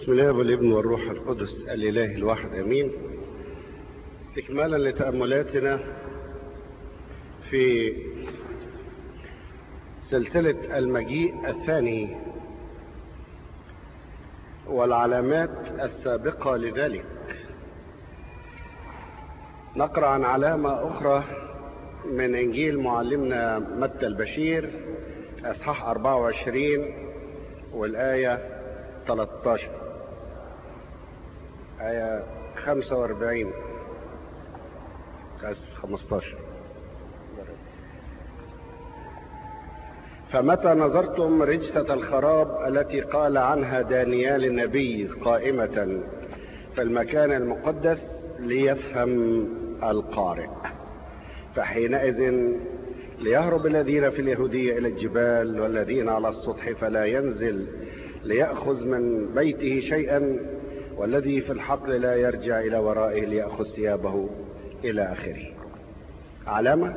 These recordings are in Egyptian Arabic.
بسم الله والابن والروح القدس الإله الواحد أمين استكمالا لتأملاتنا في سلسلة المجيء الثاني والعلامات السابقة لذلك نقرأ عن علامة أخرى من إنجيل معلمنا متى البشير أصحاح 24 والآية 13 آية 45 آسف 15 فمتى نظرتم رجسة الخراب التي قال عنها دانيال النبي قائمة في المكان المقدس ليفهم القارئ فحينئذ ليهرب الذين في اليهودية إلى الجبال والذين على السطح فلا ينزل ليأخذ من بيته شيئا والذي في الحقل لا يرجع إلى ورائه ليأخذ ثيابه إلى آخره علامة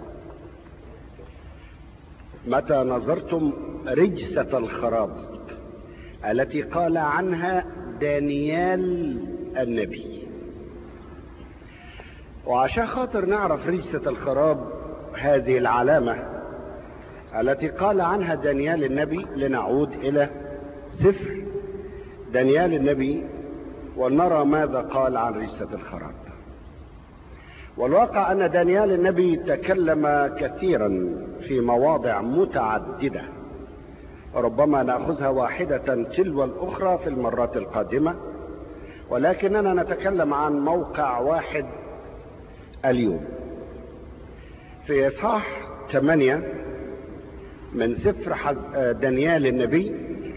متى نظرتم رجسة الخراب التي قال عنها دانيال النبي وعشان خاطر نعرف رجسة الخراب هذه العلامة التي قال عنها دانيال النبي لنعود إلى سفر دانيال النبي ونرى ماذا قال عن رجسة الخراب والواقع أن دانيال النبي تكلم كثيرا في مواضع متعددة ربما نأخذها واحدة تلو الأخرى في المرات القادمة ولكننا نتكلم عن موقع واحد اليوم في إصحاح 8 من سفر دانيال النبي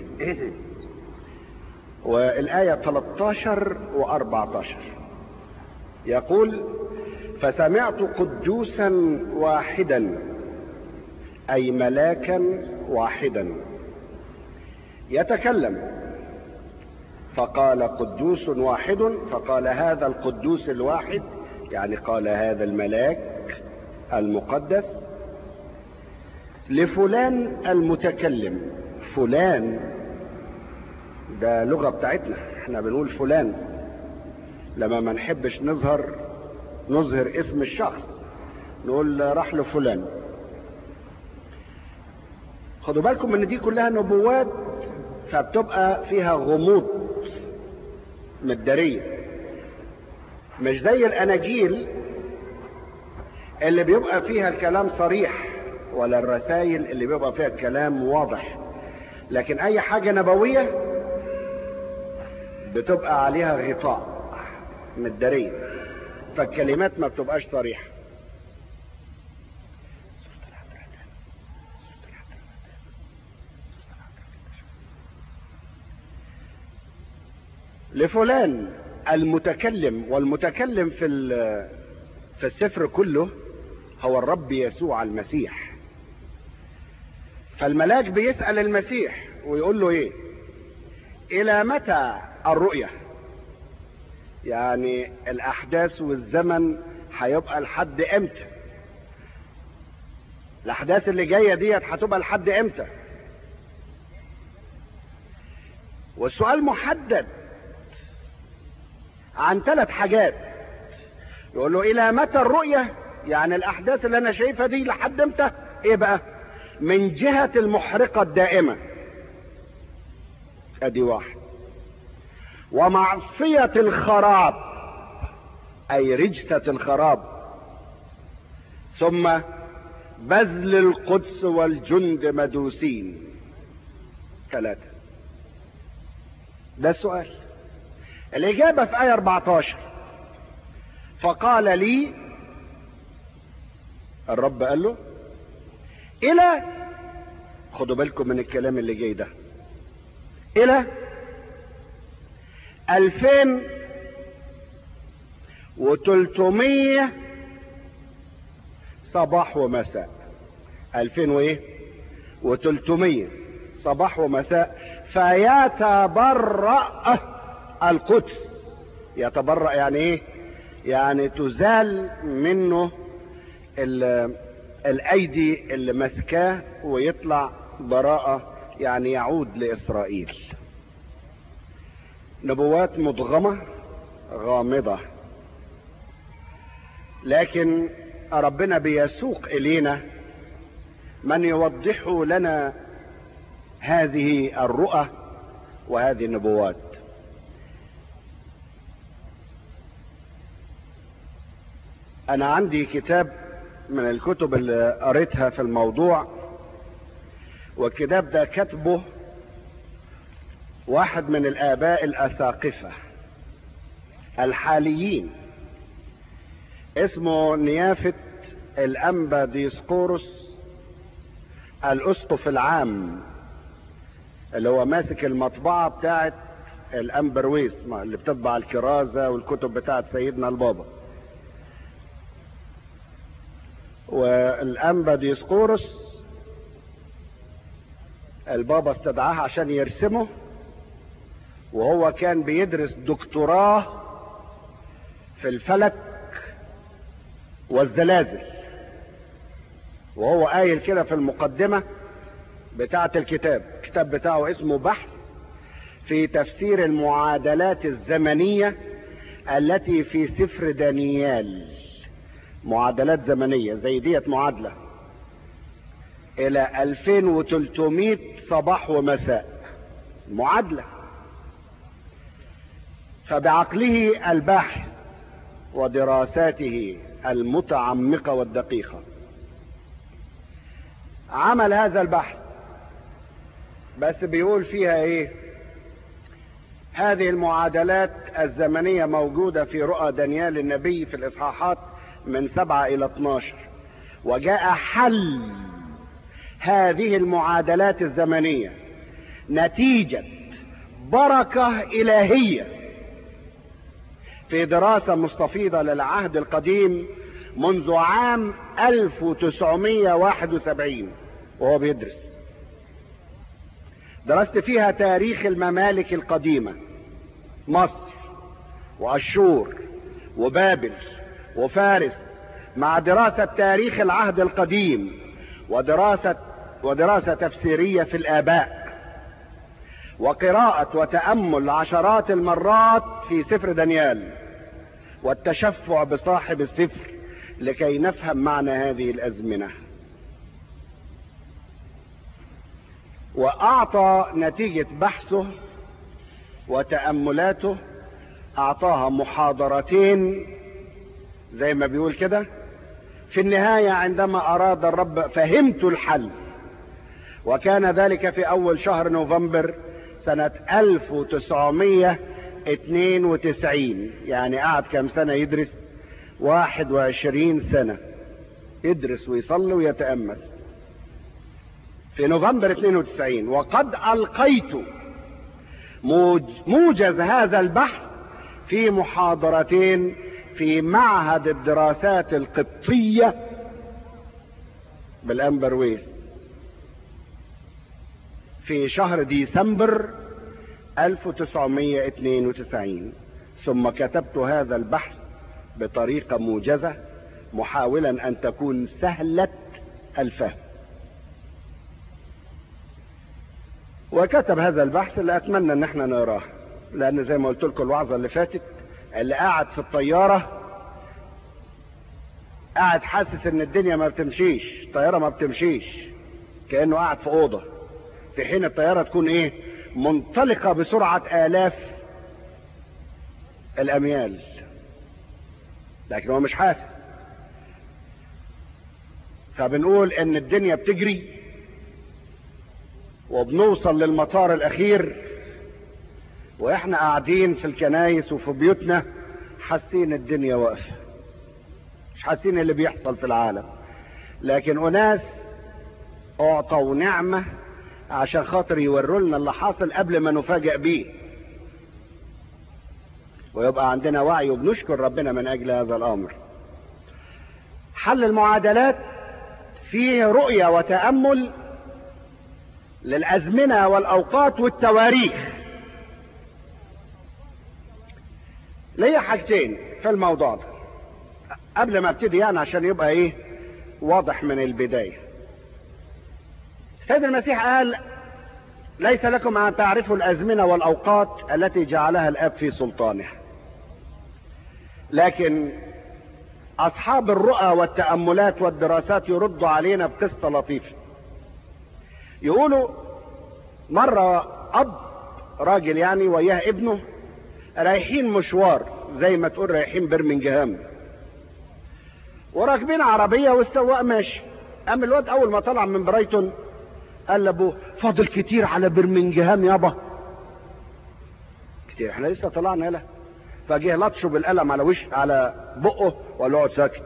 والآية 13 و14 يقول فسمعت قدوسا واحدا أي ملاكا واحدا يتكلم فقال قدوس واحد فقال هذا القدوس الواحد يعني قال هذا الملاك المقدس لفلان المتكلم فلان ده لغة بتاعتنا احنا بنقول فلان لما ما نحبش نظهر نظهر اسم الشخص نقول راح له فلان خدوا بالكم ان دي كلها نبوات فبتبقى فيها غموض مدارية مش زي الاناجيل اللي بيبقى فيها الكلام صريح ولا الرسائل اللي بيبقى فيها الكلام واضح لكن اي حاجة نبوية بتبقى عليها غطاء مدارية فالكلمات ما بتبقاش صريحة لفلان المتكلم والمتكلم في في السفر كله هو الرب يسوع المسيح فالملاك بيسأل المسيح ويقول له ايه الى متى الرؤية يعني الاحداث والزمن هيبقى لحد امتى الاحداث اللي جايه ديت هتبقى لحد امتى والسؤال محدد عن ثلاث حاجات يقول له الى متى الرؤيه يعني الاحداث اللي انا شايفها دي لحد امتى ايه بقى من جهه المحرقه الدائمه ادي واحد ومعصية الخراب أي رجسة الخراب ثم بذل القدس والجند مدوسين ثلاثة ده السؤال الإجابة في آية 14 فقال لي الرب قال له إلى خدوا بالكم من الكلام اللي جاي ده إلى ألفين وتلتمية صباح ومساء ألفين وإيه وتلتمية صباح ومساء فيتبرأ القدس يتبرأ يعني إيه يعني تزال منه الأيدي اللي مسكاه ويطلع براءة يعني يعود لإسرائيل نبوات مضغمة غامضة لكن ربنا بيسوق إلينا من يوضح لنا هذه الرؤى وهذه النبوات انا عندي كتاب من الكتب اللي قريتها في الموضوع والكتاب ده كتبه واحد من الاباء الاساقفه الحاليين اسمه نيافه الانبا ديسقورس الاسقف العام اللي هو ماسك المطبعه بتاعه الامبرويس اللي بتطبع الكرازه والكتب بتاعه سيدنا البابا والانبا ديسقورس البابا استدعاه عشان يرسمه وهو كان بيدرس دكتوراه في الفلك والزلازل وهو قايل كده في المقدمة بتاعة الكتاب الكتاب بتاعه اسمه بحث في تفسير المعادلات الزمنية التي في سفر دانيال معادلات زمنية زي ديت معادلة الى 2300 صباح ومساء معادلة فبعقله الباحث ودراساته المتعمقة والدقيقة عمل هذا البحث بس بيقول فيها ايه هذه المعادلات الزمنية موجودة في رؤى دانيال النبي في الإصحاحات من سبعة إلى 12 وجاء حل هذه المعادلات الزمنية نتيجة بركة إلهية في دراسة مستفيضة للعهد القديم منذ عام 1971 وهو بيدرس درست فيها تاريخ الممالك القديمة مصر وأشور وبابل وفارس مع دراسة تاريخ العهد القديم ودراسة ودراسة تفسيرية في الآباء وقراءة وتأمل عشرات المرات في سفر دانيال والتشفع بصاحب السفر لكي نفهم معنى هذه الأزمنة وأعطى نتيجة بحثه وتأملاته أعطاها محاضرتين زي ما بيقول كده في النهاية عندما أراد الرب فهمت الحل وكان ذلك في أول شهر نوفمبر سنة 1992 يعني قعد كم سنة يدرس 21 سنة يدرس ويصلي ويتأمل في نوفمبر 92 وقد ألقيت موجز هذا البحث في محاضرتين في معهد الدراسات القبطية بالأمبرويس في شهر ديسمبر 1992 ثم كتبت هذا البحث بطريقة موجزة محاولا أن تكون سهلة الفهم وكتب هذا البحث اللي أتمنى أن احنا نقراه لأن زي ما قلت لكم الوعظة اللي فاتت اللي قاعد في الطيارة قاعد حاسس ان الدنيا ما بتمشيش الطيارة ما بتمشيش كأنه قاعد في أوضة في حين الطيارة تكون ايه منطلقة بسرعة آلاف الأميال لكن هو مش حاسس فبنقول ان الدنيا بتجري وبنوصل للمطار الاخير واحنا قاعدين في الكنايس وفي بيوتنا حاسين الدنيا واقفه مش حاسين اللي بيحصل في العالم لكن اناس اعطوا نعمه عشان خاطر يوروا لنا اللي حاصل قبل ما نفاجئ بيه ويبقى عندنا وعي وبنشكر ربنا من اجل هذا الامر حل المعادلات فيه رؤيه وتامل للازمنه والاوقات والتواريخ ليا حاجتين في الموضوع ده قبل ما ابتدي يعني عشان يبقى ايه واضح من البدايه السيد المسيح قال ليس لكم ان تعرفوا الازمنه والاوقات التي جعلها الاب في سلطانه لكن اصحاب الرؤى والتاملات والدراسات يردوا علينا بقصه لطيفه يقولوا مره اب راجل يعني وياه ابنه رايحين مشوار زي ما تقول رايحين برمنجهام وراكبين عربيه والسواق ماشي قام الواد اول ما طلع من برايتون قال لابوه فاضل كتير على برمنجهام يابا كتير احنا لسه طلعنا يلا فجه لطشه بالقلم على وش على بقه وقال له اقعد ساكت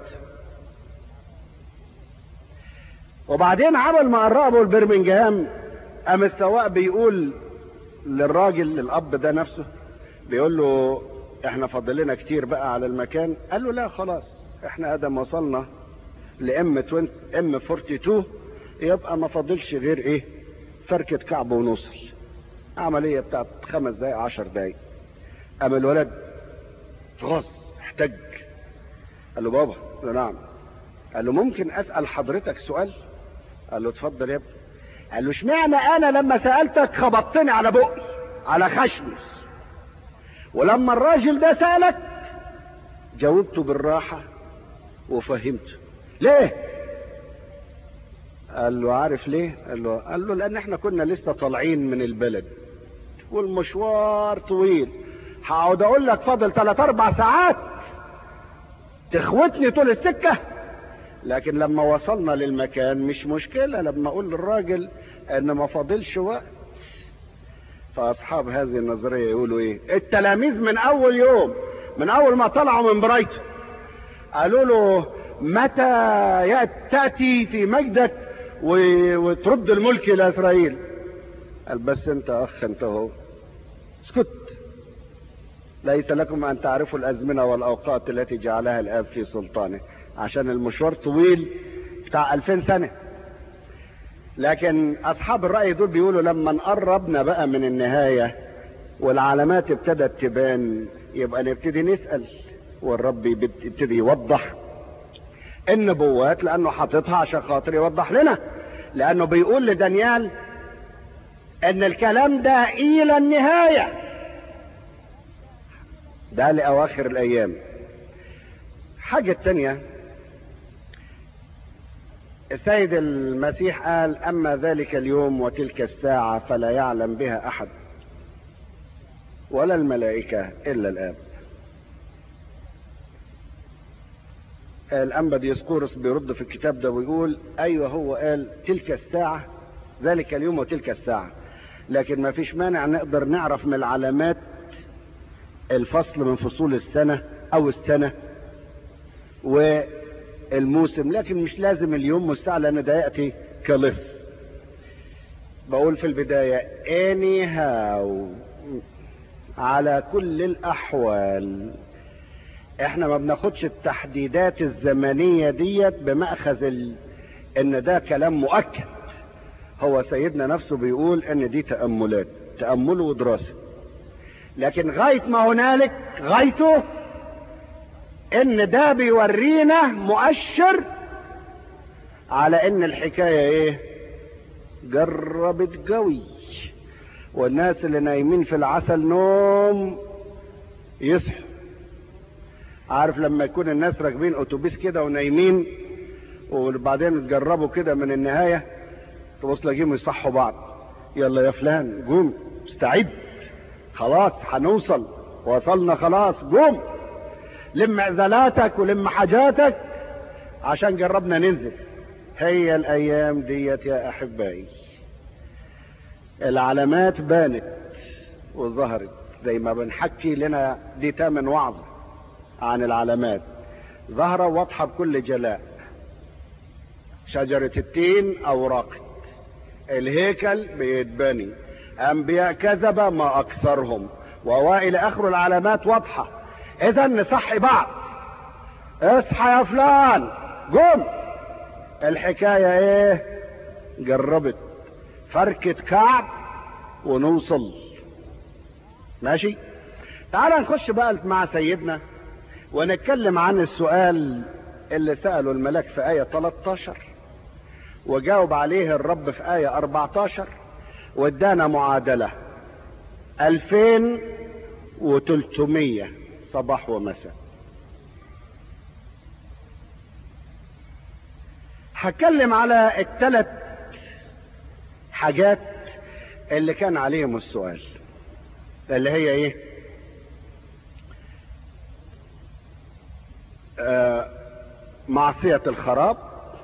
وبعدين عمل ما قربوا لبرمنجهام قام السواق بيقول للراجل للاب ده نفسه بيقول له احنا فاضل لنا كتير بقى على المكان قال له لا خلاص احنا ادم وصلنا لام ام 42 يبقى ما فاضلش غير ايه فركة كعب ونوصل عملية بتاعت خمس دقايق عشر دقايق اما الولد اتغاظ احتج قال له بابا قال له نعم قال له ممكن اسأل حضرتك سؤال قال له اتفضل يا ابني قال له اشمعنى انا لما سألتك خبطتني على بقي على خشمي ولما الراجل ده سألك جاوبته بالراحة وفهمته ليه قال له عارف ليه قال له قال له لان احنا كنا لسه طالعين من البلد والمشوار طويل هقعد اقول لك فاضل ثلاث اربع ساعات تخوتني طول السكه لكن لما وصلنا للمكان مش مشكله لما اقول للراجل ان ما فاضلش وقت فاصحاب هذه النظريه يقولوا ايه التلاميذ من اول يوم من اول ما طلعوا من برايتون قالوا له متى تاتي في مجدك وترد الملك الى اسرائيل قال بس انت اخ انت اهو اسكت ليس لكم ان تعرفوا الازمنه والاوقات التي جعلها الاب في سلطانه عشان المشوار طويل بتاع ألفين سنه لكن اصحاب الراي دول بيقولوا لما نقربنا بقى من النهايه والعلامات ابتدت تبان يبقى نبتدي نسال والرب يبتدي يوضح النبوات لانه حاططها عشان خاطر يوضح لنا لانه بيقول لدانيال ان الكلام ده الى النهايه ده لاواخر الايام حاجه تانية السيد المسيح قال اما ذلك اليوم وتلك الساعه فلا يعلم بها احد ولا الملائكه الا الاب الأنبا ديسقورس بيرد في الكتاب ده ويقول أيوه هو قال تلك الساعة ذلك اليوم وتلك الساعة لكن ما فيش مانع نقدر نعرف من العلامات الفصل من فصول السنة أو السنة والموسم لكن مش لازم اليوم والساعة لأن ده يأتي كلص بقول في البداية anyhow على كل الأحوال احنا ما بناخدش التحديدات الزمنية ديت بمأخذ ال... ان ده كلام مؤكد هو سيدنا نفسه بيقول ان دي تأملات تأمل ودراسة لكن غاية ما هنالك غايته ان ده بيورينا مؤشر على ان الحكاية ايه جربت قوي والناس اللي نايمين في العسل نوم يصحوا عارف لما يكون الناس راكبين اتوبيس كده ونايمين وبعدين تجربوا كده من النهايه تبص تلاقيهم يصحوا بعض يلا يا فلان قوم استعد خلاص هنوصل وصلنا خلاص قوم لم عزلاتك ولم حاجاتك عشان جربنا ننزل هي الايام ديت يا احبائي العلامات بانت وظهرت زي ما بنحكي لنا دي تامن وعظه عن العلامات ظاهرة واضحة بكل جلاء شجرة التين أوراقت الهيكل بيتبني أنبياء كذبة ما أكثرهم وإلى آخر العلامات واضحة إذا نصحي بعض اصحى يا فلان قم الحكاية إيه جربت فركة كعب ونوصل ماشي تعال نخش بقى مع سيدنا ونتكلم عن السؤال اللي سأله الملاك في آية 13 وجاوب عليه الرب في آية 14 وادانا معادلة الفين وتلتمية صباح ومساء هتكلم على الثلاث حاجات اللي كان عليهم السؤال اللي هي ايه آه معصية الخراب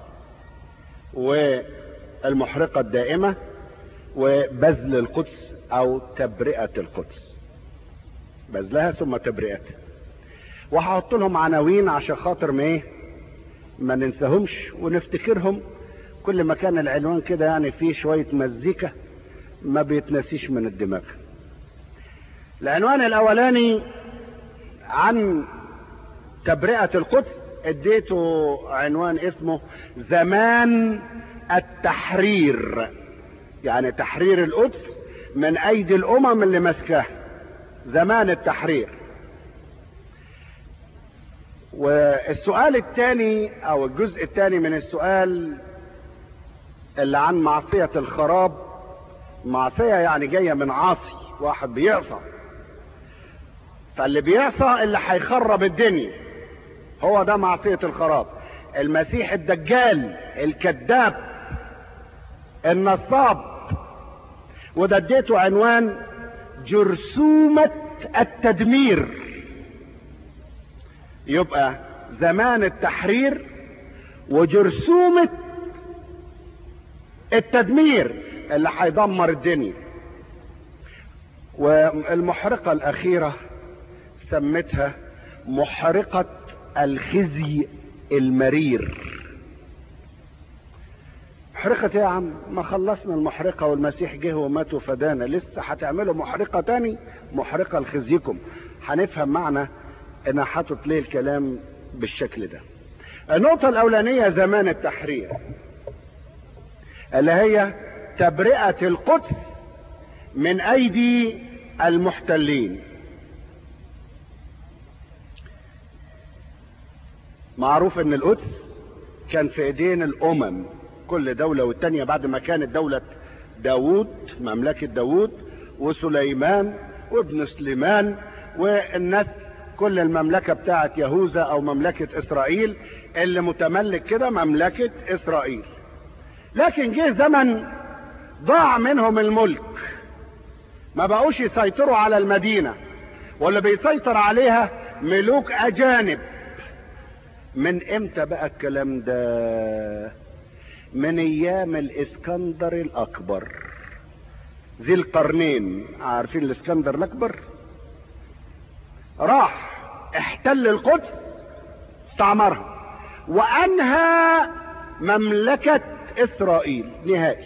والمحرقة الدائمة وبذل القدس او تبرئة القدس بذلها ثم تبرئتها وهحط لهم عناوين عشان خاطر ما ايه ما ننساهمش ونفتكرهم كل ما كان العنوان كده يعني فيه شوية مزيكا ما بيتنسيش من الدماغ العنوان الاولاني عن تبرئة القدس اديته عنوان اسمه زمان التحرير يعني تحرير القدس من ايدي الامم اللي ماسكاها زمان التحرير والسؤال الثاني او الجزء الثاني من السؤال اللي عن معصية الخراب معصية يعني جاية من عاصي واحد بيعصى فاللي بيعصى اللي هيخرب الدنيا هو ده معصية الخراب المسيح الدجال الكذاب النصاب وده اديته عنوان جرثومة التدمير يبقى زمان التحرير وجرثومة التدمير اللي هيدمر الدنيا والمحرقة الأخيرة سمتها محرقة الخزي المرير محرقة يا عم ما خلصنا المحرقة والمسيح جه ومات وفدانا لسه هتعملوا محرقة تاني محرقة لخزيكم هنفهم معنى انا حاطط ليه الكلام بالشكل ده النقطة الاولانية زمان التحرير اللي هي تبرئة القدس من ايدي المحتلين معروف ان القدس كان في ايدين الامم كل دولة والتانية بعد ما كانت دولة داوود مملكة داوود وسليمان وابن سليمان والناس كل المملكة بتاعت يهوذا او مملكة اسرائيل اللي متملك كده مملكة اسرائيل لكن جه زمن ضاع منهم الملك ما بقوش يسيطروا على المدينة واللي بيسيطر عليها ملوك اجانب من امتى بقى الكلام ده من ايام الاسكندر الاكبر ذي القرنين عارفين الاسكندر الاكبر راح احتل القدس استعمرها وانهى مملكة اسرائيل نهائي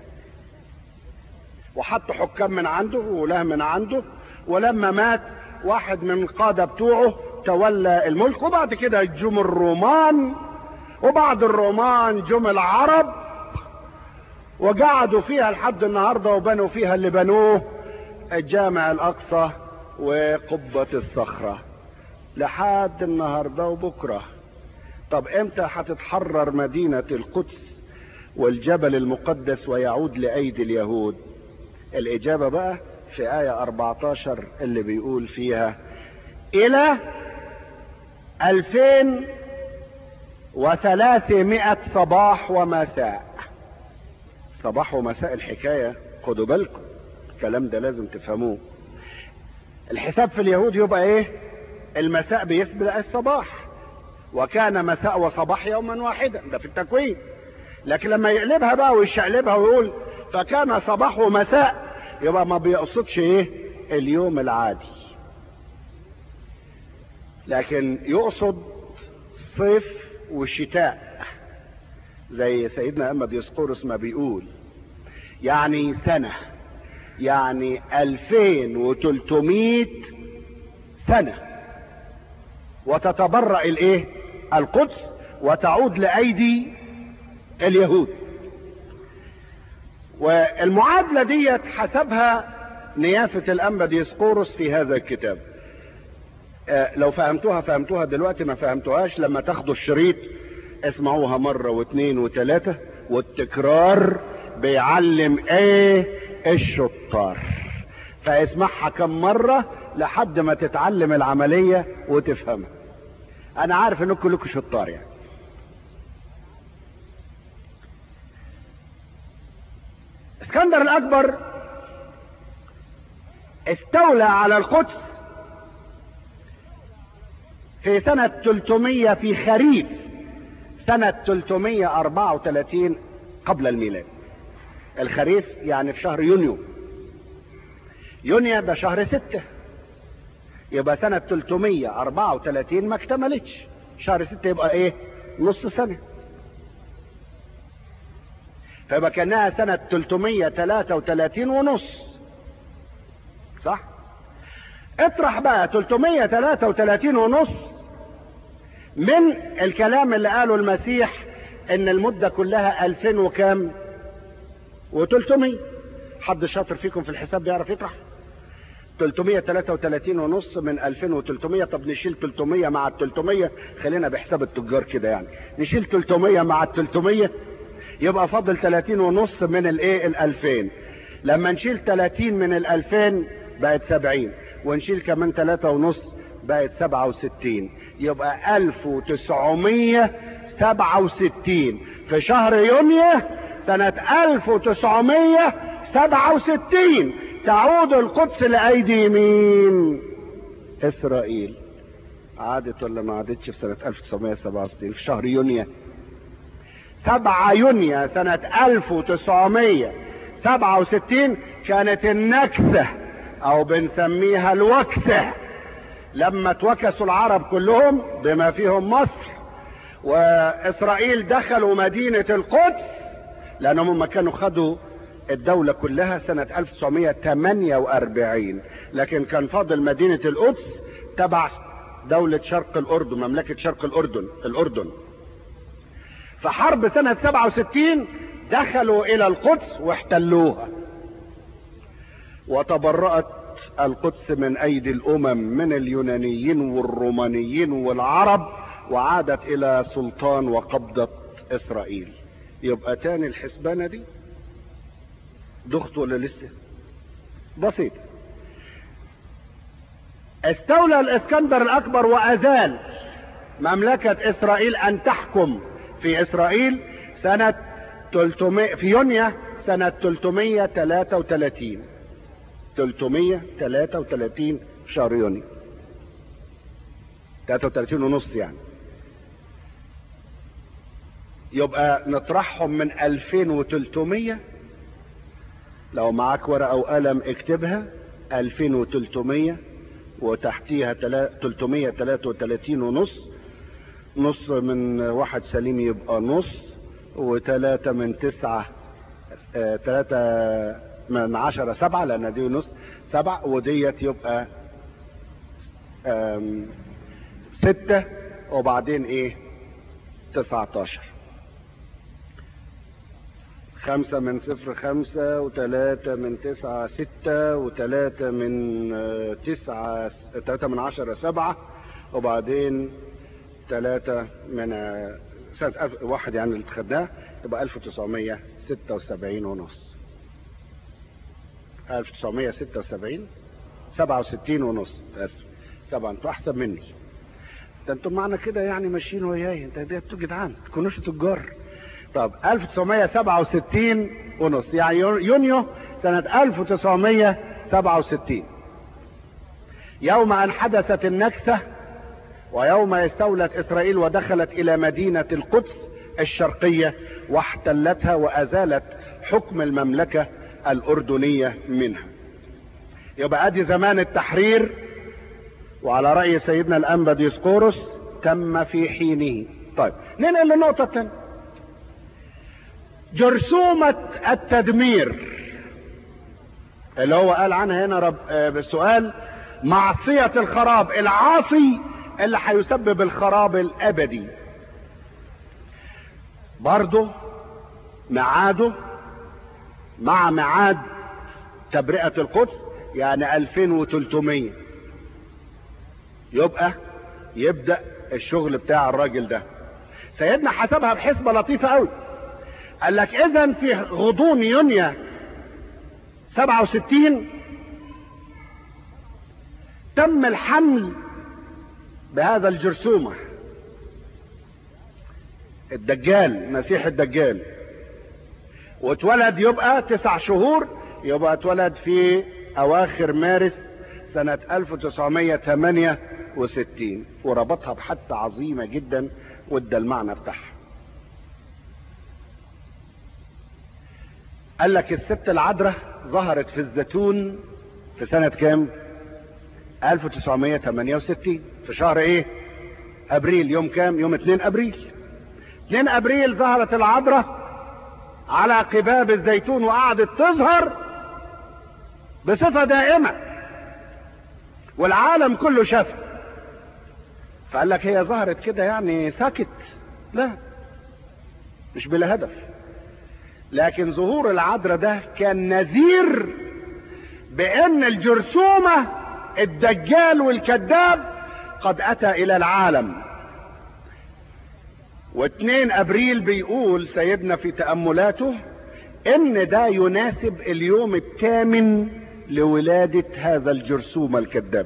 وحط حكام من عنده وله من عنده ولما مات واحد من القادة بتوعه تولى الملك وبعد كده جم الرومان وبعد الرومان جم العرب وقعدوا فيها لحد النهاردة وبنوا فيها اللي بنوه الجامع الاقصى وقبة الصخرة لحد النهاردة وبكرة طب امتى هتتحرر مدينة القدس والجبل المقدس ويعود لأيدي اليهود الإجابة بقى في آية 14 اللي بيقول فيها إلى ألفين وثلاثمائة صباح ومساء صباح ومساء الحكاية خدوا بالكم الكلام ده لازم تفهموه الحساب في اليهود يبقى ايه المساء بيسبق الصباح وكان مساء وصباح يوما واحدا ده في التكوين لكن لما يقلبها بقى ويشقلبها ويقول فكان صباح ومساء يبقى ما بيقصدش ايه اليوم العادي لكن يقصد صيف وشتاء زي سيدنا احمد يسقورس ما بيقول يعني سنة يعني الفين وتلتمية سنة وتتبرأ الايه القدس وتعود لايدي اليهود والمعادلة ديت حسبها نيافة الأنبا ديسقورس في هذا الكتاب آه لو فهمتوها فهمتوها دلوقتي ما فهمتوهاش لما تاخدوا الشريط اسمعوها مرة واثنين وثلاثة والتكرار بيعلم ايه الشطار فاسمعها كم مرة لحد ما تتعلم العملية وتفهمها انا عارف انكم كلكم شطار يعني اسكندر الاكبر استولى على القدس في سنة 300 في خريف سنة 334 قبل الميلاد الخريف يعني في شهر يونيو يونيو ده شهر ستة يبقى سنة 334 ما اكتملتش شهر ستة يبقى ايه نص سنة فيبقى كانها سنة 333 ونص صح اطرح بقى 333 ونص من الكلام اللي قاله المسيح ان المدة كلها 2000 وكام و300 حد شاطر فيكم في الحساب بيعرف يطرح 333 ونص من 2300 طب نشيل 300 مع ال 300 خلينا بحساب التجار كده يعني نشيل 300 مع ال 300 يبقى فاضل 30 ونص من الايه ال 2000 لما نشيل 30 من ال 2000 بقت 70 ونشيل كمان 3 ونص بقت 67 يبقى 1967 في شهر يونيو سنة 1967 تعود القدس لأيدي مين؟ إسرائيل عادت ولا ما عادتش في سنة 1967 في شهر يونيو 7 يونيو سنة 1967 كانت النكسة او بنسميها الوكسة لما توكسوا العرب كلهم بما فيهم مصر واسرائيل دخلوا مدينة القدس لانهم هم كانوا خدوا الدولة كلها سنة 1948 لكن كان فاضل مدينة القدس تبع دولة شرق الاردن مملكة شرق الاردن الاردن فحرب سنة 67 دخلوا الى القدس واحتلوها وتبرأت القدس من ايدي الامم من اليونانيين والرومانيين والعرب وعادت الى سلطان وقبضة اسرائيل يبقى تاني الحسبانة دي دخت ولا لسه بسيط استولى الاسكندر الاكبر وازال مملكة اسرائيل ان تحكم في اسرائيل سنة 300 في يونيو سنة 333 333 شهر يونيو 33 ونص يعني يبقى نطرحهم من 2300 لو معاك ورقة وقلم اكتبها 2300 وتحتيها 333 ونص نص من واحد سليم يبقى نص وتلاتة من تسعة اه تلاتة من عشرة سبعة لأن دي نص سبعة وديت يبقى ستة وبعدين ايه تسعتاشر خمسة من صفر خمسة وتلاتة من تسعة ستة وتلاتة من تسعة تلاتة من عشرة سبعة وبعدين تلاتة من سنة واحد يعني اللي خدناه تبقى ألف وتسعمية ستة وسبعين ونص ألف وتسعمية ستة وسبعين سبعة وستين ونص أسف سبعة انتوا أحسن مني ده انتوا معنى كده يعني ماشيين وياي انت دي انتوا جدعان تكونوش تجار طب 1967 ونص يعني يونيو سنة 1967 يوم أن حدثت النكسة ويوم استولت إسرائيل ودخلت إلى مدينة القدس الشرقية واحتلتها وأزالت حكم المملكة الأردنية منها يبقى أدي زمان التحرير وعلى رأي سيدنا الأنبا ديسقورس تم في حينه طيب ننقل للنقطة الثانية جرثومة التدمير اللي هو قال عنها هنا رب بالسؤال معصية الخراب العاصي اللي هيسبب الخراب الابدي برضه ميعاده مع ميعاد تبرئة القدس يعني 2300 يبقى يبدأ الشغل بتاع الراجل ده سيدنا حسبها بحسبة لطيفة قوي قال لك اذا في غضون يونيو سبعة وستين تم الحمل بهذا الجرثومة الدجال مسيح الدجال واتولد يبقى تسع شهور يبقى اتولد في اواخر مارس سنة 1968 وربطها بحادثة عظيمة جدا وادى المعنى بتاعها قال لك الست العذراء ظهرت في الزيتون في سنة كام 1968 في شهر ايه ابريل يوم كام يوم 2 ابريل 2 ابريل ظهرت العذراء على قباب الزيتون وقعدت تظهر بصفة دائمة والعالم كله شافها فقال لك هي ظهرت كده يعني ساكت لا مش بلا هدف لكن ظهور العذراء ده كان نذير بان الجرثومة الدجال والكذاب قد اتى الى العالم واثنين ابريل بيقول سيدنا في تأملاته ان ده يناسب اليوم الثامن لولادة هذا الجرثوم الكذاب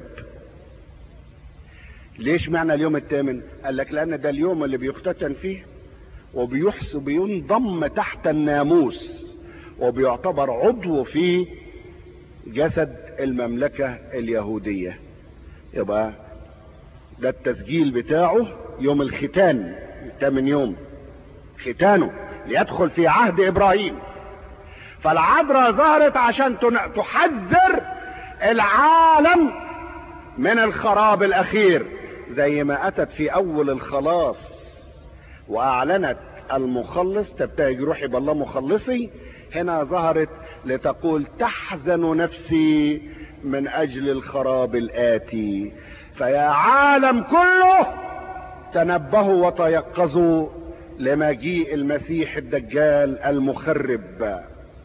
ليش معنى اليوم الثامن قال لك لان ده اليوم اللي بيختتن فيه وبيحس بينضم تحت الناموس وبيعتبر عضو في جسد المملكة اليهودية يبقى ده التسجيل بتاعه يوم الختان الثامن يوم ختانه ليدخل في عهد ابراهيم فالعذراء ظهرت عشان تحذر العالم من الخراب الاخير زي ما اتت في اول الخلاص واعلنت المخلص تبتهج روحي بالله مخلصي هنا ظهرت لتقول تحزن نفسي من اجل الخراب الاتي فيا عالم كله تنبهوا وتيقظوا لمجيء المسيح الدجال المخرب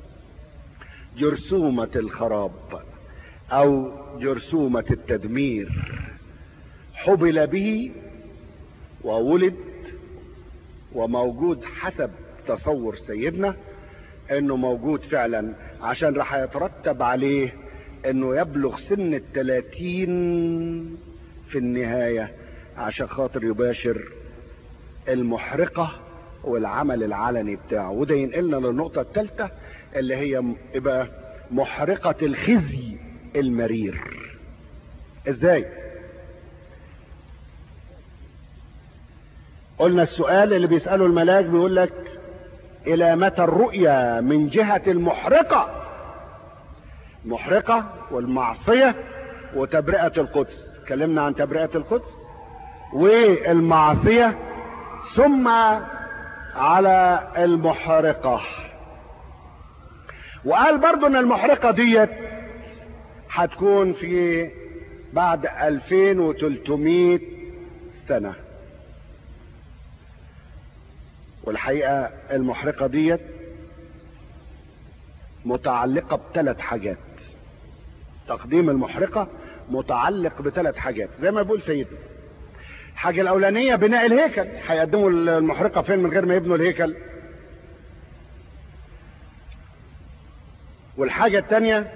جرثومة الخراب او جرثومة التدمير حبل به وولد وموجود حسب تصور سيدنا انه موجود فعلا عشان راح يترتب عليه انه يبلغ سن التلاتين في النهاية عشان خاطر يباشر المحرقة والعمل العلني بتاعه وده ينقلنا للنقطة الثالثة اللي هي يبقى محرقة الخزي المرير ازاي قلنا السؤال اللي بيسأله الملاك بيقول لك الى متى الرؤيا من جهة المحرقة محرقة والمعصية وتبرئة القدس اتكلمنا عن تبرئة القدس والمعصية ثم على المحرقة وقال برضو ان المحرقة ديت هتكون في بعد 2300 سنة والحقيقة المحرقة ديت متعلقة بثلاث حاجات تقديم المحرقة متعلق بثلاث حاجات زي ما بيقول سيدنا الحاجة الأولانية بناء الهيكل هيقدموا المحرقة فين من غير ما يبنوا الهيكل والحاجة الثانية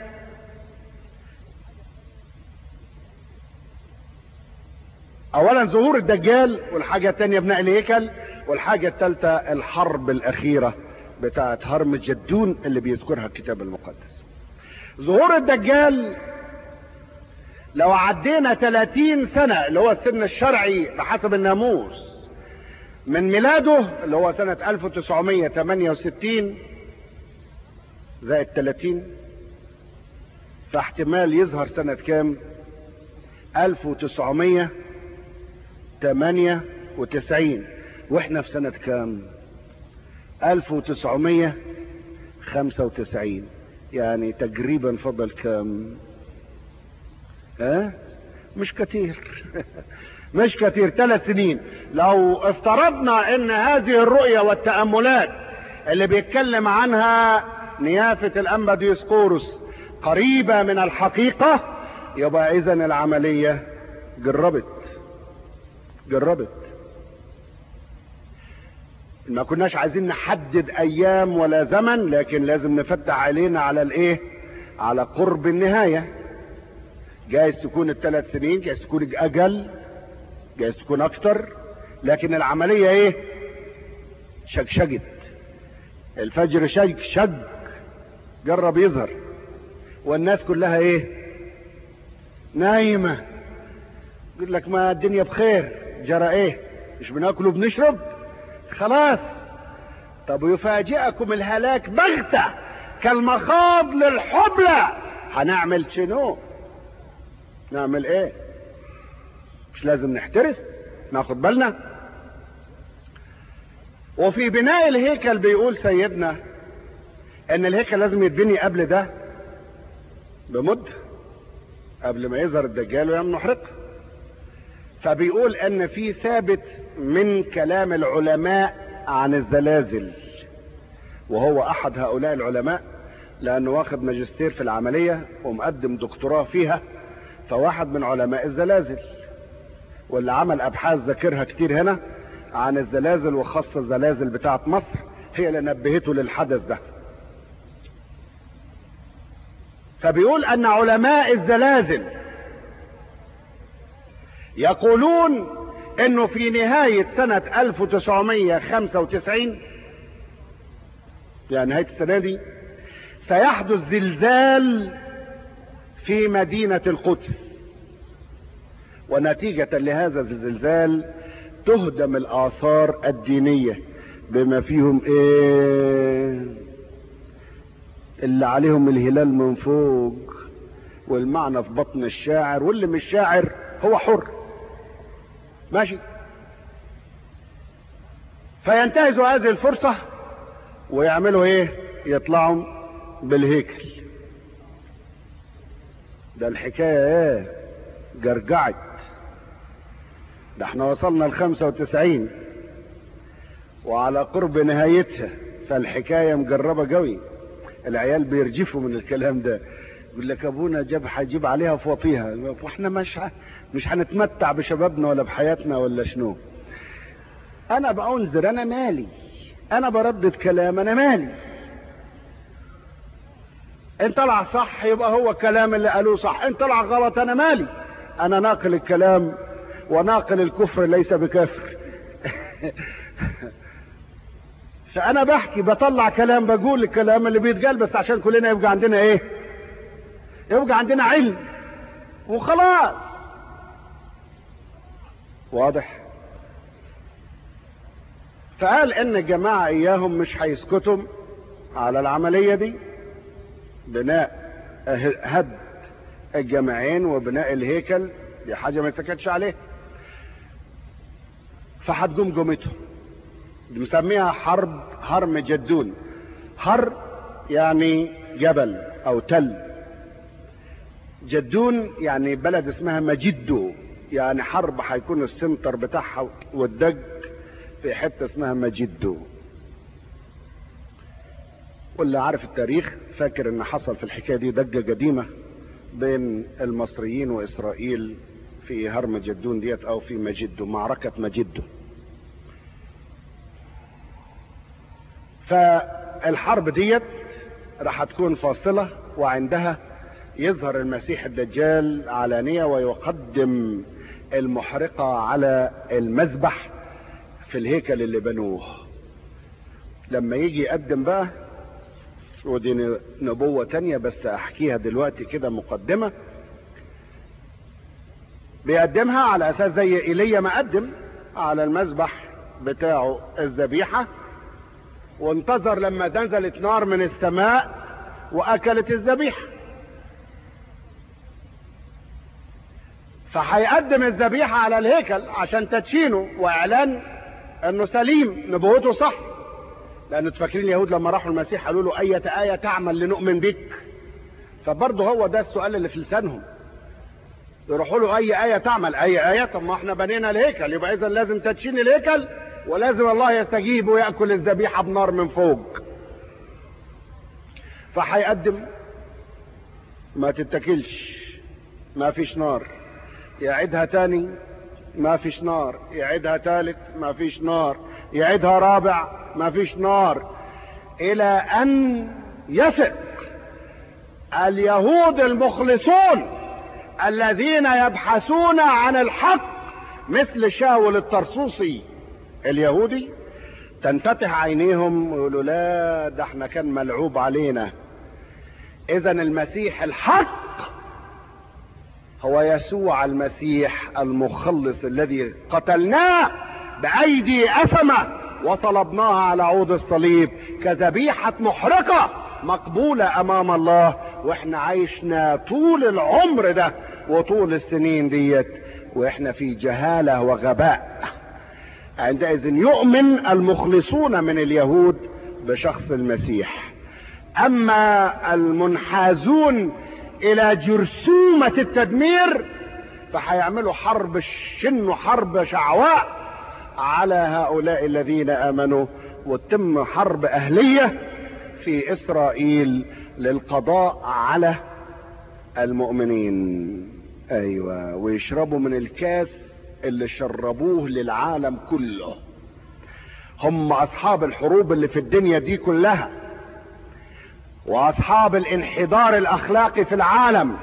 أولا ظهور الدجال والحاجة الثانية بناء الهيكل والحاجة الثالثة الحرب الأخيرة بتاعة هرم جدون اللي بيذكرها الكتاب المقدس ظهور الدجال لو عدينا 30 سنة اللي هو السن الشرعي بحسب الناموس من ميلاده اللي هو سنة 1968 زائد 30 فاحتمال يظهر سنة كام 1998 واحنا في سنة كام 1995 يعني تقريبا فضل كام ها أه؟ مش كتير مش كتير ثلاث سنين لو افترضنا ان هذه الرؤية والتأملات اللي بيتكلم عنها نيافة الأنبا ديسقورس قريبة من الحقيقة يبقى اذا العملية جربت جربت ما كناش عايزين نحدد ايام ولا زمن لكن لازم نفتح علينا على الايه على قرب النهاية جايز تكون الثلاث سنين جايز تكون اقل جايز تكون اكتر لكن العملية ايه شقشقت الفجر شق شق جرب يظهر والناس كلها ايه نايمة يقول لك ما الدنيا بخير جرى ايه مش بناكل وبنشرب خلاص طب يفاجئكم الهلاك بغتة كالمخاض للحبلى هنعمل شنو نعمل ايه مش لازم نحترس ناخد بالنا وفي بناء الهيكل بيقول سيدنا ان الهيكل لازم يتبني قبل ده بمدة قبل ما يظهر الدجال ويعمل نحرقه فبيقول ان في ثابت من كلام العلماء عن الزلازل وهو احد هؤلاء العلماء لانه واخد ماجستير في العملية ومقدم دكتوراه فيها فواحد من علماء الزلازل واللي عمل ابحاث ذاكرها كتير هنا عن الزلازل وخاصة الزلازل بتاعت مصر هي اللي نبهته للحدث ده فبيقول ان علماء الزلازل يقولون انه في نهاية سنة 1995 يعني نهاية السنة دي سيحدث زلزال في مدينة القدس ونتيجة لهذا الزلزال تهدم الآثار الدينية بما فيهم ايه اللي عليهم الهلال من فوق والمعنى في بطن الشاعر واللي مش شاعر هو حر ماشي فينتهزوا هذه الفرصة ويعملوا ايه يطلعوا بالهيكل ده الحكاية ايه جرجعت ده احنا وصلنا لخمسة وتسعين وعلى قرب نهايتها فالحكاية مجربة قوي العيال بيرجفوا من الكلام ده يقول لك ابونا جاب هيجيب عليها فوطيها واحنا مش ه... مش هنتمتع بشبابنا ولا بحياتنا ولا شنو انا بأنذر انا مالي انا بردد كلام انا مالي ان طلع صح يبقى هو الكلام اللي قالوه صح ان طلع غلط انا مالي انا ناقل الكلام وناقل الكفر ليس بكافر فانا بحكي بطلع كلام بقول الكلام اللي بيتقال بس عشان كلنا يبقى عندنا ايه يبقى عندنا علم وخلاص واضح فقال ان الجماعة اياهم مش هيسكتوا على العملية دي بناء هد الجامعين وبناء الهيكل دي حاجة ما يسكتش عليه فهتقوم قومتهم بنسميها حرب هرم جدون هر يعني جبل او تل جدون يعني بلد اسمها مجدو يعني حرب هيكون السنتر بتاعها والدج في حتة اسمها مجدو واللي عارف التاريخ فاكر ان حصل في الحكاية دي دجة قديمة بين المصريين واسرائيل في هرم جدون ديت او في مجدو معركة مجدو فالحرب ديت راح تكون فاصلة وعندها يظهر المسيح الدجال علانية ويقدم المحرقة على المذبح في الهيكل اللي بنوه لما يجي يقدم بقى ودي نبوة تانية بس احكيها دلوقتي كده مقدمة بيقدمها على اساس زي ايليا ما قدم على المذبح بتاعه الذبيحه وانتظر لما نزلت نار من السماء واكلت الذبيحه فهيقدم الذبيحه على الهيكل عشان تدشينه واعلان انه سليم نبوته صح لانه تفكرين اليهود لما راحوا المسيح قالوا له اية آية تعمل لنؤمن بك فبرضه هو ده السؤال اللي في لسانهم يروحوا له اي آية تعمل اي آية طب ما احنا بنينا الهيكل يبقى اذا لازم تدشين الهيكل ولازم الله يستجيب ويأكل الذبيحة بنار من فوق فهيقدم ما تتكلش ما فيش نار يعيدها تاني ما فيش نار يعيدها تالت ما فيش نار يعيدها رابع ما فيش نار الى ان يثق اليهود المخلصون الذين يبحثون عن الحق مثل شاول الطرسوسي اليهودي تنفتح عينيهم ويقولوا لا ده احنا كان ملعوب علينا اذا المسيح الحق هو يسوع المسيح المخلص الذي قتلناه بايدي اثمه وصلبناها على عود الصليب كذبيحه محرقه مقبوله امام الله واحنا عايشنا طول العمر ده وطول السنين ديت واحنا في جهاله وغباء عندئذ يؤمن المخلصون من اليهود بشخص المسيح اما المنحازون الى جرثومة التدمير فهيعملوا حرب الشن حرب شعواء على هؤلاء الذين امنوا وتتم حرب اهلية في اسرائيل للقضاء على المؤمنين ايوه ويشربوا من الكاس اللي شربوه للعالم كله هم اصحاب الحروب اللي في الدنيا دي كلها واصحاب الانحدار الاخلاقي في العالم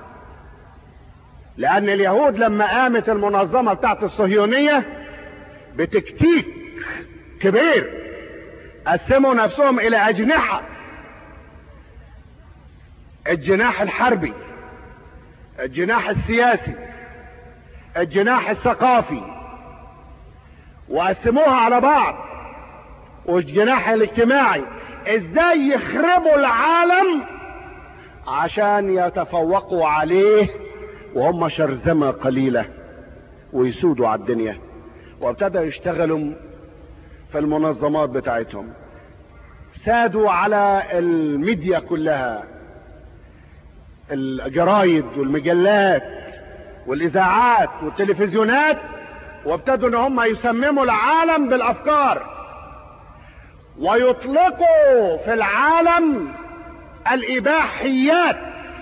لان اليهود لما قامت المنظمة بتاعت الصهيونية بتكتيك كبير قسموا نفسهم الى اجنحة الجناح الحربي الجناح السياسي الجناح الثقافي وقسموها على بعض والجناح الاجتماعي ازاي يخربوا العالم عشان يتفوقوا عليه وهم شرذمة قليلة ويسودوا على الدنيا وابتدوا يشتغلوا في المنظمات بتاعتهم سادوا على الميديا كلها الجرايد والمجلات والاذاعات والتلفزيونات وابتدوا ان هم يسمموا العالم بالافكار ويطلقوا في العالم الاباحيات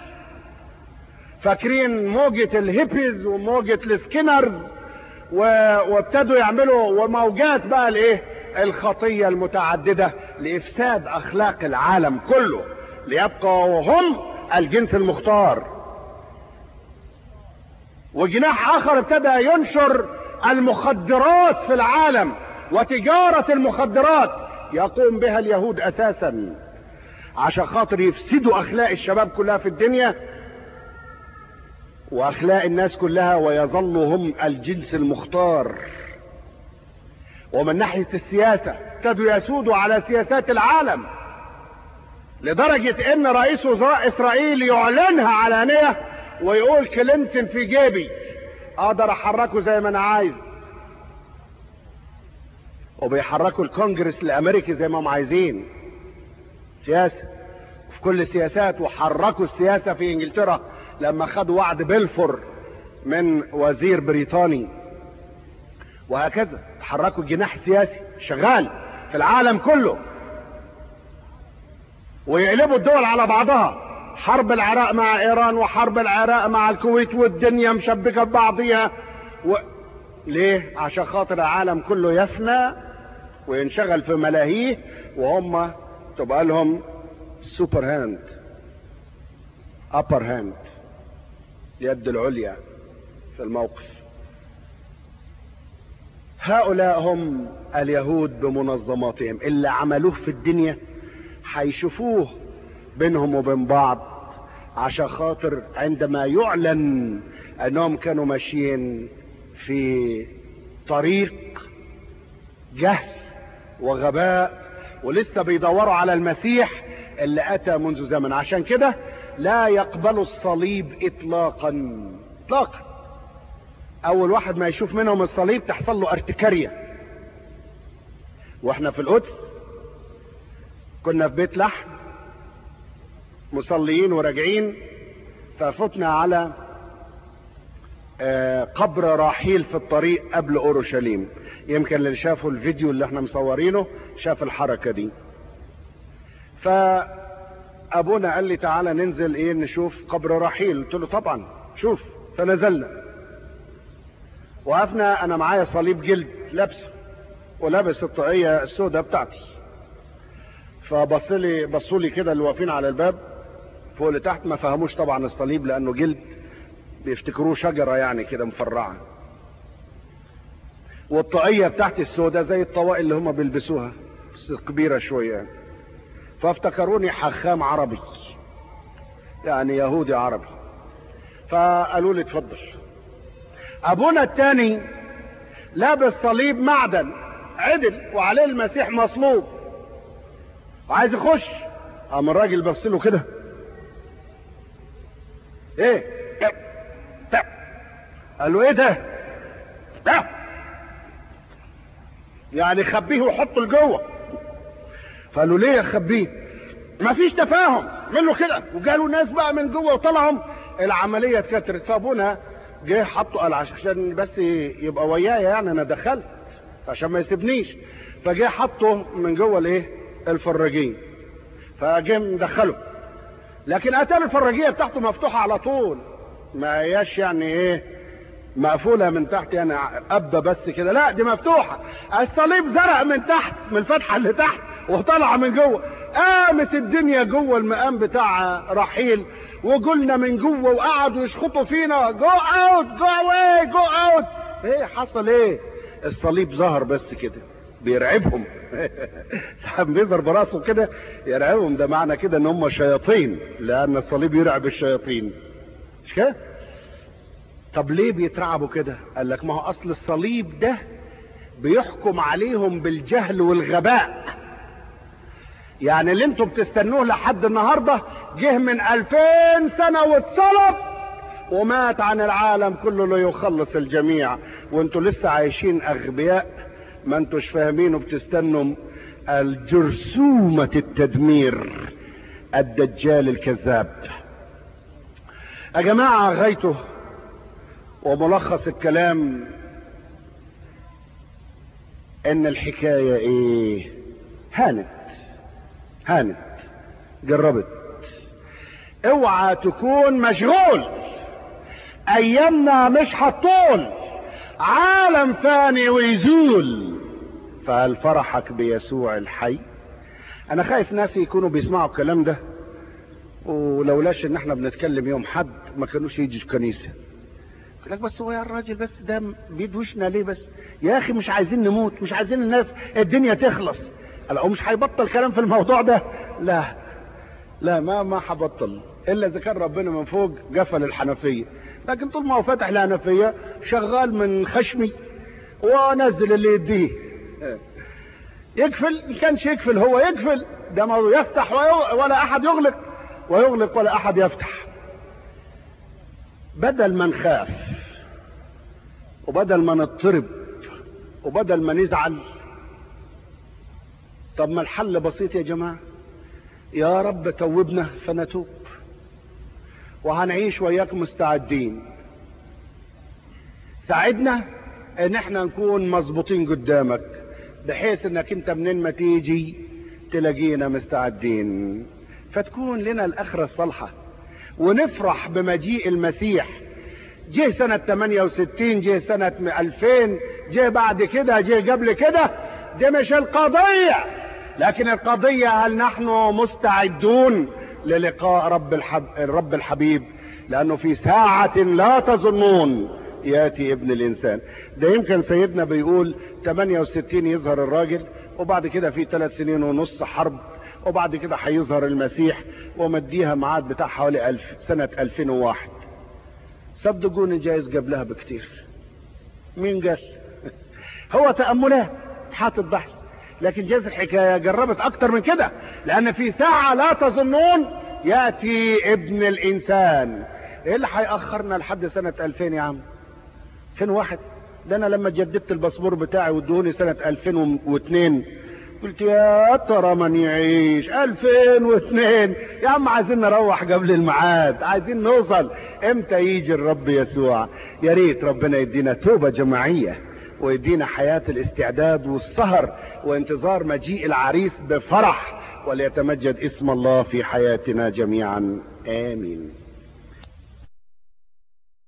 فاكرين موجة الهيبيز وموجة السكينرز وابتدوا يعملوا وموجات بقى الايه الخطية المتعددة لافساد اخلاق العالم كله ليبقوا هم الجنس المختار وجناح اخر ابتدى ينشر المخدرات في العالم وتجارة المخدرات يقوم بها اليهود اساسا عشان خاطر يفسدوا اخلاق الشباب كلها في الدنيا واخلاق الناس كلها ويظلوا هم الجنس المختار ومن ناحية السياسة ابتدوا يسودوا على سياسات العالم لدرجة ان رئيس وزراء اسرائيل يعلنها علانية ويقول كلينتون في جيبي اقدر احركه زي ما انا عايز وبيحركوا الكونجرس الامريكي زي ما هم عايزين سياسة في كل السياسات وحركوا السياسة في انجلترا لما خدوا وعد بلفور من وزير بريطاني وهكذا حركوا الجناح السياسي شغال في العالم كله ويقلبوا الدول على بعضها حرب العراق مع ايران وحرب العراق مع الكويت والدنيا مشبكه ببعضيها و... ليه عشان خاطر العالم كله يفنى وينشغل في ملاهيه وهم تبقى لهم سوبر هاند ابر هاند اليد العليا في الموقف هؤلاء هم اليهود بمنظماتهم اللي عملوه في الدنيا هيشوفوه بينهم وبين بعض عشان خاطر عندما يعلن انهم كانوا ماشيين في طريق جهل وغباء ولسه بيدوروا على المسيح اللي اتى منذ زمن عشان كده لا يقبل الصليب اطلاقا اطلاقا اول واحد ما يشوف منهم الصليب تحصل له ارتكارية واحنا في القدس كنا في بيت لحم مصليين وراجعين ففتنا على قبر راحيل في الطريق قبل اورشليم يمكن اللي شافوا الفيديو اللي احنا مصورينه شاف الحركة دي فابونا قال لي تعالى ننزل ايه نشوف قبر راحيل قلت له طبعا شوف فنزلنا وقفنا انا معايا صليب جلد لابسه ولابس الطاقية السوداء بتاعتي فبص لي بصوا لي كده اللي واقفين على الباب فوق لتحت ما فهموش طبعا الصليب لانه جلد بيفتكروه شجرة يعني كده مفرعة والطاقية بتاعت السوداء زي الطواقي اللي هم بيلبسوها بس كبيرة شوية يعني. فافتكروني حخام عربي يعني يهودي عربي فقالوا لي اتفضل ابونا التاني لابس صليب معدن عدل وعليه المسيح مصلوب وعايز يخش قام الراجل بص له كده ايه قال له ايه ده ده يعني خبيه وحطه لجوه فقالوا ليه يا خبيه مفيش تفاهم منه كده وجالوا ناس بقى من جوه وطلعهم العمليه اتكترت فابونا جه حطه قال عشان بس يبقى ويايا يعني انا دخلت عشان ما يسيبنيش فجه حطه من جوه الايه الفراجين فجه مدخله لكن اتاري الفراجيه بتاعته مفتوحه على طول ما هياش يعني ايه مقفوله من تحت يعني قبه بس كده لا دي مفتوحه الصليب زرق من تحت من الفتحه اللي تحت وطلع من جوه قامت الدنيا جوه المقام بتاع رحيل وقلنا من جوه وقعدوا يشخطوا فينا جو اوت جو اواي جو اوت ايه حصل ايه الصليب ظهر بس كده بيرعبهم ساعات بيظهر براسه كده يرعبهم ده معنى كده ان هم شياطين لان الصليب يرعب الشياطين مش كده طب ليه بيترعبوا كده قال لك ما هو اصل الصليب ده بيحكم عليهم بالجهل والغباء يعني اللي انتوا بتستنوه لحد النهارده جه من الفين سنة واتصلب ومات عن العالم كله ليخلص الجميع وانتوا لسه عايشين اغبياء ما انتوش فاهمين وبتستنوا الجرثومة التدمير الدجال الكذاب يا جماعة غايته وملخص الكلام ان الحكاية ايه هانت هانت جربت اوعى تكون مشغول ايامنا مش هتطول عالم فاني ويزول فهل فرحك بيسوع الحي انا خايف ناس يكونوا بيسمعوا الكلام ده ولولاش ان احنا بنتكلم يوم حد ما كانوش يجوا الكنيسه يقول لك بس هو يا الراجل بس ده بيدوشنا ليه بس يا اخي مش عايزين نموت مش عايزين الناس الدنيا تخلص هو مش هيبطل كلام في الموضوع ده لا لا ما ما هبطل الا اذا كان ربنا من فوق قفل الحنفيه لكن طول ما هو فاتح الحنفيه شغال من خشمي ونزل اللي يديه يقفل ان كانش يقفل هو يقفل ده ما يفتح ولا احد يغلق ويغلق ولا احد يفتح بدل ما نخاف وبدل ما نضطرب وبدل ما نزعل طب ما الحل بسيط يا جماعه يا رب توبنا فنتوب وهنعيش وياك مستعدين ساعدنا ان احنا نكون مظبوطين قدامك بحيث انك انت منين ما تيجي تلاقينا مستعدين فتكون لنا الاخرة الصالحة ونفرح بمجيء المسيح جه سنة 68 جه سنة 2000 جه بعد كده جه قبل كده دي مش القضية لكن القضية هل نحن مستعدون للقاء رب, الحب الرب الحبيب لأنه في ساعة لا تظنون ياتي ابن الإنسان ده يمكن سيدنا بيقول 68 يظهر الراجل وبعد كده في ثلاث سنين ونص حرب وبعد كده هيظهر المسيح ومديها ميعاد بتاع حوالي ألف سنة 2001 صدقوني جايز قبلها بكتير مين قال هو تأملات حاطط بحث لكن جايز الحكاية جربت اكتر من كده لان في ساعة لا تظنون يأتي ابن الانسان ايه اللي هيأخرنا لحد سنة 2000 يا عم 2001 ده انا لما جددت الباسبور بتاعي وادوني سنة 2002 قلت يا ترى من يعيش 2002 يا عم عايزين نروح قبل الميعاد عايزين نوصل امتى يجي الرب يسوع يا ريت ربنا يدينا توبة جماعية ويدينا حياة الاستعداد والسهر وانتظار مجيء العريس بفرح وليتمجد اسم الله في حياتنا جميعا امين